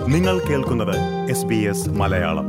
നിങ്ങൾ കേൾക്കുന്നത് S B S Malayalam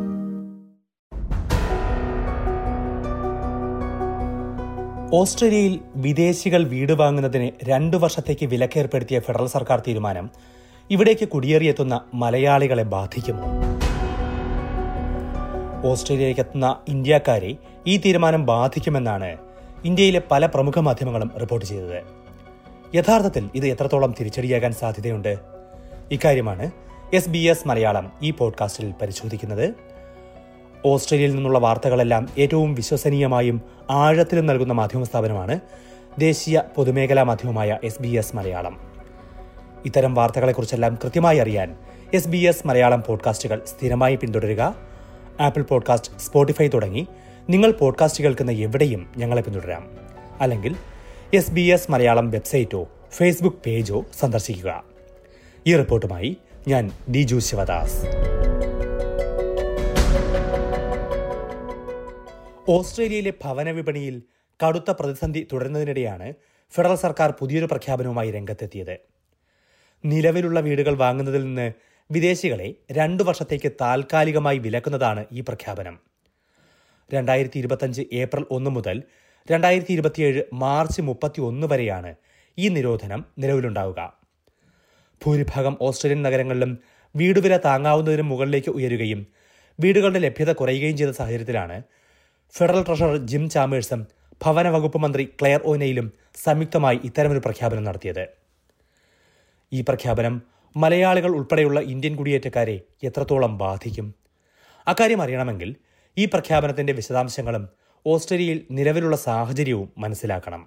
ഓസ്ട്രേലിയയിൽ വിദേശികൾ വീട് വാങ്ങുന്നതിന് രണ്ടു വർഷത്തേക്ക് വിലക്കേർപ്പെടുത്തിയ ഫെഡറൽ സർക്കാർ തീരുമാനം ഇവിടേക്ക് കുടിയേറിയെത്തുന്ന മലയാളികളെ ബാധിക്കുമോ ഓസ്ട്രേലിയയിലേക്ക് എത്തുന്ന ഇന്ത്യക്കാരെ ഈ തീരുമാനം ബാധിക്കുമെന്നാണ് ഇന്ത്യയിലെ പല പ്രമുഖ മാധ്യമങ്ങളും റിപ്പോർട്ട് ചെയ്തത് യഥാർത്ഥത്തിൽ ഇത് എത്രത്തോളം തിരിച്ചടിയാകാൻ സാധ്യതയുണ്ട് ഇക്കാര്യമാണ് എസ് ബി എസ് മലയാളം ഈ പോഡ്കാസ്റ്റിൽ പരിശോധിക്കുന്നത് ഓസ്ട്രേലിയയിൽ നിന്നുള്ള വാർത്തകളെല്ലാം ഏറ്റവും വിശ്വസനീയമായും ആഴത്തിലും നൽകുന്ന മാധ്യമ സ്ഥാപനമാണ് ദേശീയ പൊതുമേഖലാ മാധ്യമമായ എസ് ബി എസ് മലയാളം ഇത്തരം വാർത്തകളെക്കുറിച്ചെല്ലാം കൃത്യമായി അറിയാൻ എസ് ബി എസ് മലയാളം പോഡ്കാസ്റ്റുകൾ സ്ഥിരമായി പിന്തുടരുക ആപ്പിൾ പോഡ്കാസ്റ്റ് സ്പോട്ടിഫൈ തുടങ്ങി നിങ്ങൾ പോഡ്കാസ്റ്റ് കേൾക്കുന്ന എവിടെയും ഞങ്ങളെ പിന്തുടരാം അല്ലെങ്കിൽ എസ് ബി എസ് മലയാളം വെബ്സൈറ്റോ ഫേസ്ബുക്ക് പേജോ സന്ദർശിക്കുക ഈ റിപ്പോർട്ടുമായി ഞാൻ ഡിജു ശിവദാസ് ഓസ്ട്രേലിയയിലെ ഭവന വിപണിയിൽ കടുത്ത പ്രതിസന്ധി തുടരുന്നതിനിടെയാണ് ഫെഡറൽ സർക്കാർ പുതിയൊരു പ്രഖ്യാപനവുമായി രംഗത്തെത്തിയത് നിലവിലുള്ള വീടുകൾ വാങ്ങുന്നതിൽ നിന്ന് വിദേശികളെ രണ്ടു വർഷത്തേക്ക് താൽക്കാലികമായി വിലക്കുന്നതാണ് ഈ പ്രഖ്യാപനം രണ്ടായിരത്തി ഇരുപത്തഞ്ച് ഏപ്രിൽ ഒന്ന് മുതൽ രണ്ടായിരത്തി ഇരുപത്തിയേഴ് മാർച്ച് മുപ്പത്തി ഒന്ന് വരെയാണ് ഈ നിരോധനം നിലവിലുണ്ടാവുക ഭൂരിഭാഗം ഓസ്ട്രേലിയൻ നഗരങ്ങളിലും വീടുവില താങ്ങാവുന്നതിന് മുകളിലേക്ക് ഉയരുകയും വീടുകളുടെ ലഭ്യത കുറയുകയും ചെയ്ത സാഹചര്യത്തിലാണ് ഫെഡറൽ ട്രഷറർ ജിം ചാമേഴ്സും ഭവന വകുപ്പ് മന്ത്രി ക്ലെയർ ഓനെയിലും സംയുക്തമായി ഇത്തരമൊരു പ്രഖ്യാപനം നടത്തിയത് ഈ പ്രഖ്യാപനം മലയാളികൾ ഉൾപ്പെടെയുള്ള ഇന്ത്യൻ കുടിയേറ്റക്കാരെ എത്രത്തോളം ബാധിക്കും അക്കാര്യം അറിയണമെങ്കിൽ ഈ പ്രഖ്യാപനത്തിന്റെ വിശദാംശങ്ങളും ഓസ്ട്രേലിയയിൽ നിലവിലുള്ള സാഹചര്യവും മനസ്സിലാക്കണം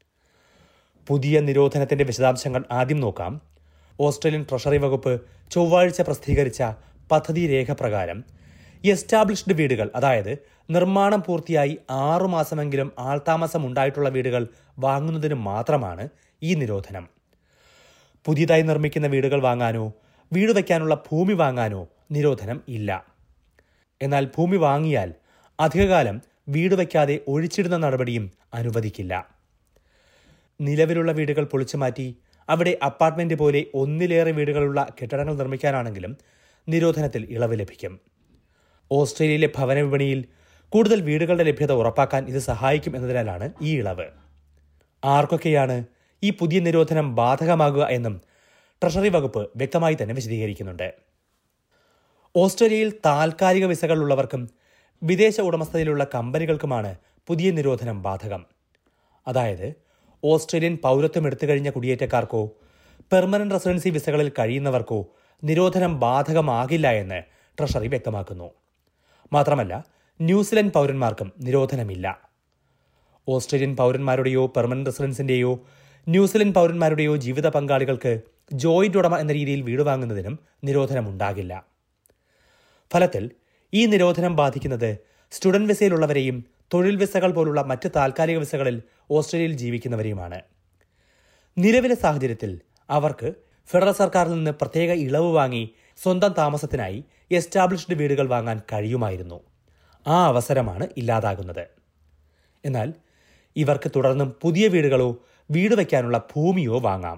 പുതിയ നിരോധനത്തിന്റെ വിശദാംശങ്ങൾ ആദ്യം നോക്കാം ഓസ്ട്രേലിയൻ ട്രഷറി വകുപ്പ് ചൊവ്വാഴ്ച പ്രസിദ്ധീകരിച്ച പദ്ധതി രേഖ പ്രകാരം എസ്റ്റാബ്ലിഷ്ഡ് വീടുകൾ അതായത് നിർമ്മാണം പൂർത്തിയായി ആറുമാസമെങ്കിലും ആൾതാമസം ഉണ്ടായിട്ടുള്ള വീടുകൾ വാങ്ങുന്നതിന് മാത്രമാണ് ഈ നിരോധനം പുതിയതായി നിർമ്മിക്കുന്ന വീടുകൾ വാങ്ങാനോ വീട് വയ്ക്കാനുള്ള ഭൂമി വാങ്ങാനോ നിരോധനം ഇല്ല എന്നാൽ ഭൂമി വാങ്ങിയാൽ അധികകാലം വീട് വയ്ക്കാതെ ഒഴിച്ചിടുന്ന നടപടിയും അനുവദിക്കില്ല നിലവിലുള്ള വീടുകൾ പൊളിച്ചു മാറ്റി അവിടെ അപ്പാർട്ട്മെന്റ് പോലെ ഒന്നിലേറെ വീടുകളുള്ള കെട്ടിടങ്ങൾ നിർമ്മിക്കാനാണെങ്കിലും നിരോധനത്തിൽ ഇളവ് ലഭിക്കും ഓസ്ട്രേലിയയിലെ ഭവന വിപണിയിൽ കൂടുതൽ വീടുകളുടെ ലഭ്യത ഉറപ്പാക്കാൻ ഇത് സഹായിക്കും എന്നതിനാലാണ് ഈ ഇളവ് ആർക്കൊക്കെയാണ് ഈ പുതിയ നിരോധനം ബാധകമാകുക എന്നും ട്രഷറി വകുപ്പ് വ്യക്തമായി തന്നെ വിശദീകരിക്കുന്നുണ്ട് ഓസ്ട്രേലിയയിൽ താൽക്കാലിക വിസകളുള്ളവർക്കും വിദേശ ഉടമസ്ഥതയിലുള്ള കമ്പനികൾക്കുമാണ് പുതിയ നിരോധനം ബാധകം അതായത് ഓസ്ട്രേലിയൻ പൗരത്വം എടുത്തു കഴിഞ്ഞ കുടിയേറ്റക്കാർക്കോ പെർമനന്റ് റെസിഡൻസി വിസകളിൽ കഴിയുന്നവർക്കോ നിരോധനം ബാധകമാകില്ല എന്ന് ട്രഷറി വ്യക്തമാക്കുന്നു മാത്രമല്ല ന്യൂസിലൻഡ് പൗരന്മാർക്കും നിരോധനമില്ല ഓസ്ട്രേലിയൻ പൗരന്മാരുടെയോ പെർമനന്റ് റെസിഡൻസിന്റെയോ ന്യൂസിലൻഡ് പൗരന്മാരുടെയോ ജീവിത പങ്കാളികൾക്ക് ജോയിന്റ് ഉടമ എന്ന രീതിയിൽ വീട് വാങ്ങുന്നതിനും നിരോധനമുണ്ടാകില്ല ഫലത്തിൽ ഈ നിരോധനം ബാധിക്കുന്നത് സ്റ്റുഡന്റ് വിസയിലുള്ളവരെയും തൊഴിൽ വിസകൾ പോലുള്ള മറ്റ് താൽക്കാലിക വിസകളിൽ ഓസ്ട്രേലിയയിൽ ജീവിക്കുന്നവരെയുമാണ് നിലവിലെ സാഹചര്യത്തിൽ അവർക്ക് ഫെഡറൽ സർക്കാരിൽ നിന്ന് പ്രത്യേക ഇളവ് വാങ്ങി സ്വന്തം താമസത്തിനായി എസ്റ്റാബ്ലിഷ്ഡ് വീടുകൾ വാങ്ങാൻ കഴിയുമായിരുന്നു ആ അവസരമാണ് ഇല്ലാതാകുന്നത് എന്നാൽ ഇവർക്ക് തുടർന്നും പുതിയ വീടുകളോ വീട് വയ്ക്കാനുള്ള ഭൂമിയോ വാങ്ങാം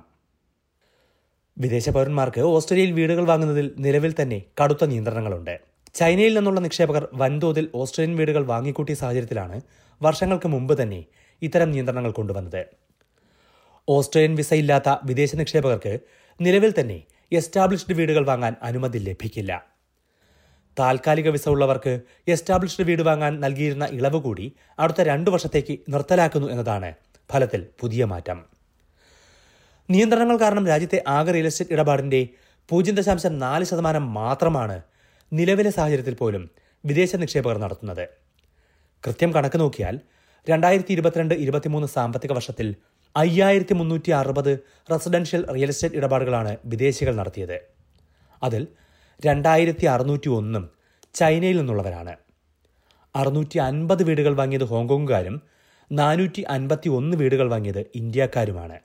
വിദേശ പൗരന്മാർക്ക് ഓസ്ട്രേലിയയിൽ വീടുകൾ വാങ്ങുന്നതിൽ നിലവിൽ തന്നെ കടുത്ത നിയന്ത്രണങ്ങളുണ്ട് ചൈനയിൽ നിന്നുള്ള നിക്ഷേപകർ വൻതോതിൽ ഓസ്ട്രേലിയൻ വീടുകൾ വാങ്ങിക്കൂട്ടിയ സാഹചര്യത്തിലാണ് വർഷങ്ങൾക്ക് മുമ്പ് തന്നെ ഇത്തരം നിയന്ത്രണങ്ങൾ കൊണ്ടുവന്നത് ഓസ്ട്രേലിയൻ വിസ ഇല്ലാത്ത വിദേശ നിക്ഷേപകർക്ക് നിലവിൽ തന്നെ എസ്റ്റാബ്ലിഷ്ഡ് വീടുകൾ വാങ്ങാൻ അനുമതി ലഭിക്കില്ല താൽക്കാലിക വിസ ഉള്ളവർക്ക് എസ്റ്റാബ്ലിഷ്ഡ് വീട് വാങ്ങാൻ നൽകിയിരുന്ന ഇളവ് കൂടി അടുത്ത രണ്ടു വർഷത്തേക്ക് നിർത്തലാക്കുന്നു എന്നതാണ് ഫലത്തിൽ പുതിയ മാറ്റം നിയന്ത്രണങ്ങൾ കാരണം രാജ്യത്തെ ആകെ റിയൽ എസ്റ്റേറ്റ് ഇടപാടിന്റെ പൂജ്യം ദശാംശം നാല് ശതമാനം മാത്രമാണ് നിലവിലെ സാഹചര്യത്തിൽ പോലും വിദേശ നിക്ഷേപകർ നടത്തുന്നത് കൃത്യം കണക്ക് നോക്കിയാൽ രണ്ടായിരത്തി ഇരുപത്തിരണ്ട് ഇരുപത്തിമൂന്ന് സാമ്പത്തിക വർഷത്തിൽ അയ്യായിരത്തി മുന്നൂറ്റി അറുപത് റെസിഡൻഷ്യൽ റിയൽ എസ്റ്റേറ്റ് ഇടപാടുകളാണ് വിദേശികൾ നടത്തിയത് അതിൽ രണ്ടായിരത്തി അറുന്നൂറ്റി ഒന്നും ചൈനയിൽ നിന്നുള്ളവരാണ് അറുന്നൂറ്റി അൻപത് വീടുകൾ വാങ്ങിയത് ഹോങ്കോങ്ങുകാരും നാനൂറ്റി അൻപത്തി ഒന്ന് വീടുകൾ വാങ്ങിയത് ഇന്ത്യക്കാരുമാണ്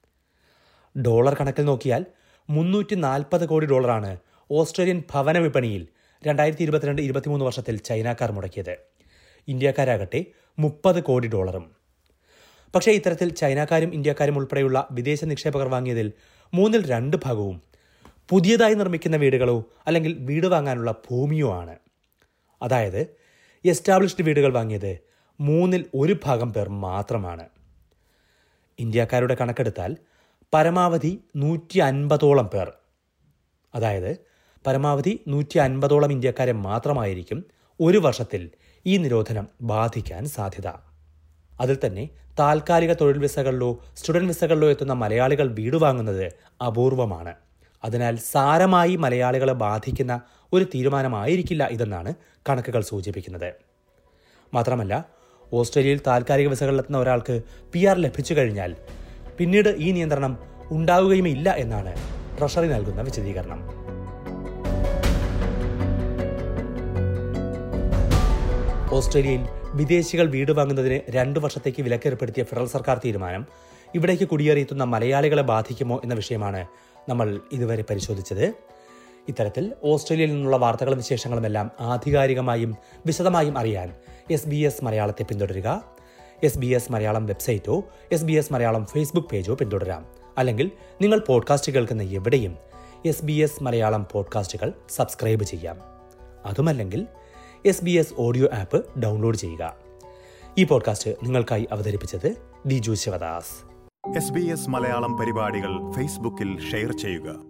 ഡോളർ കണക്കിൽ നോക്കിയാൽ മുന്നൂറ്റി നാൽപ്പത് കോടി ഡോളറാണ് ഓസ്ട്രേലിയൻ ഭവന വിപണിയിൽ രണ്ടായിരത്തി ഇരുപത്തിരണ്ട് ഇരുപത്തിമൂന്ന് വർഷത്തിൽ ചൈനക്കാർ മുടക്കിയത് ഇന്ത്യക്കാരാകട്ടെ മുപ്പത് കോടി ഡോളറും പക്ഷേ ഇത്തരത്തിൽ ചൈനക്കാരും ഇന്ത്യക്കാരും ഉൾപ്പെടെയുള്ള വിദേശ നിക്ഷേപകർ വാങ്ങിയതിൽ മൂന്നിൽ രണ്ട് ഭാഗവും പുതിയതായി നിർമ്മിക്കുന്ന വീടുകളോ അല്ലെങ്കിൽ വീട് വാങ്ങാനുള്ള ഭൂമിയോ ആണ് അതായത് എസ്റ്റാബ്ലിഷ്ഡ് വീടുകൾ വാങ്ങിയത് മൂന്നിൽ ഒരു ഭാഗം പേർ മാത്രമാണ് ഇന്ത്യക്കാരുടെ കണക്കെടുത്താൽ പരമാവധി നൂറ്റി അൻപതോളം പേർ അതായത് പരമാവധി നൂറ്റി അൻപതോളം ഇന്ത്യക്കാരെ മാത്രമായിരിക്കും ഒരു വർഷത്തിൽ ഈ നിരോധനം ബാധിക്കാൻ സാധ്യത അതിൽ തന്നെ താൽക്കാലിക തൊഴിൽ വിസകളിലോ സ്റ്റുഡന്റ് വിസകളിലോ എത്തുന്ന മലയാളികൾ വീട് വാങ്ങുന്നത് അപൂർവമാണ് അതിനാൽ സാരമായി മലയാളികളെ ബാധിക്കുന്ന ഒരു തീരുമാനമായിരിക്കില്ല ഇതെന്നാണ് കണക്കുകൾ സൂചിപ്പിക്കുന്നത് മാത്രമല്ല ഓസ്ട്രേലിയയിൽ താൽക്കാലിക വിസകളിലെത്തുന്ന ഒരാൾക്ക് പി ആർ ലഭിച്ചു കഴിഞ്ഞാൽ പിന്നീട് ഈ നിയന്ത്രണം ഉണ്ടാവുകയുമില്ല എന്നാണ് ട്രഷറി നൽകുന്ന വിശദീകരണം ഓസ്ട്രേലിയയിൽ വിദേശികൾ വീട് വാങ്ങുന്നതിന് രണ്ടു വർഷത്തേക്ക് വിലക്കേർപ്പെടുത്തിയ ഫെഡറൽ സർക്കാർ തീരുമാനം ഇവിടേക്ക് കുടിയേറിയെത്തുന്ന മലയാളികളെ ബാധിക്കുമോ എന്ന വിഷയമാണ് നമ്മൾ ഇതുവരെ പരിശോധിച്ചത് ഇത്തരത്തിൽ ഓസ്ട്രേലിയയിൽ നിന്നുള്ള വാർത്തകളും വിശേഷങ്ങളുമെല്ലാം ആധികാരികമായും വിശദമായും അറിയാൻ എസ് ബി എസ് മലയാളത്തെ പിന്തുടരുക എസ് ബി എസ് മലയാളം വെബ്സൈറ്റോ S B S Malayalam Facebook പേജോ പിന്തുടരാം അല്ലെങ്കിൽ നിങ്ങൾ പോഡ്കാസ്റ്റ് കേൾക്കുന്ന എവിടെയും എസ് ബി എസ് മലയാളം പോഡ്കാസ്റ്റുകൾ സബ്സ്ക്രൈബ് ചെയ്യാം അതുമല്ലെങ്കിൽ S B S audio app download ചെയ്യുക ഈ പോഡ്കാസ്റ്റ് നിങ്ങൾക്കായി അവതരിപ്പിച്ചത് Diju Sivadas S B S Malayalam പരിപാടികൾ ഫേസ്ബുക്കിൽ ഷെയർ ചെയ്യുക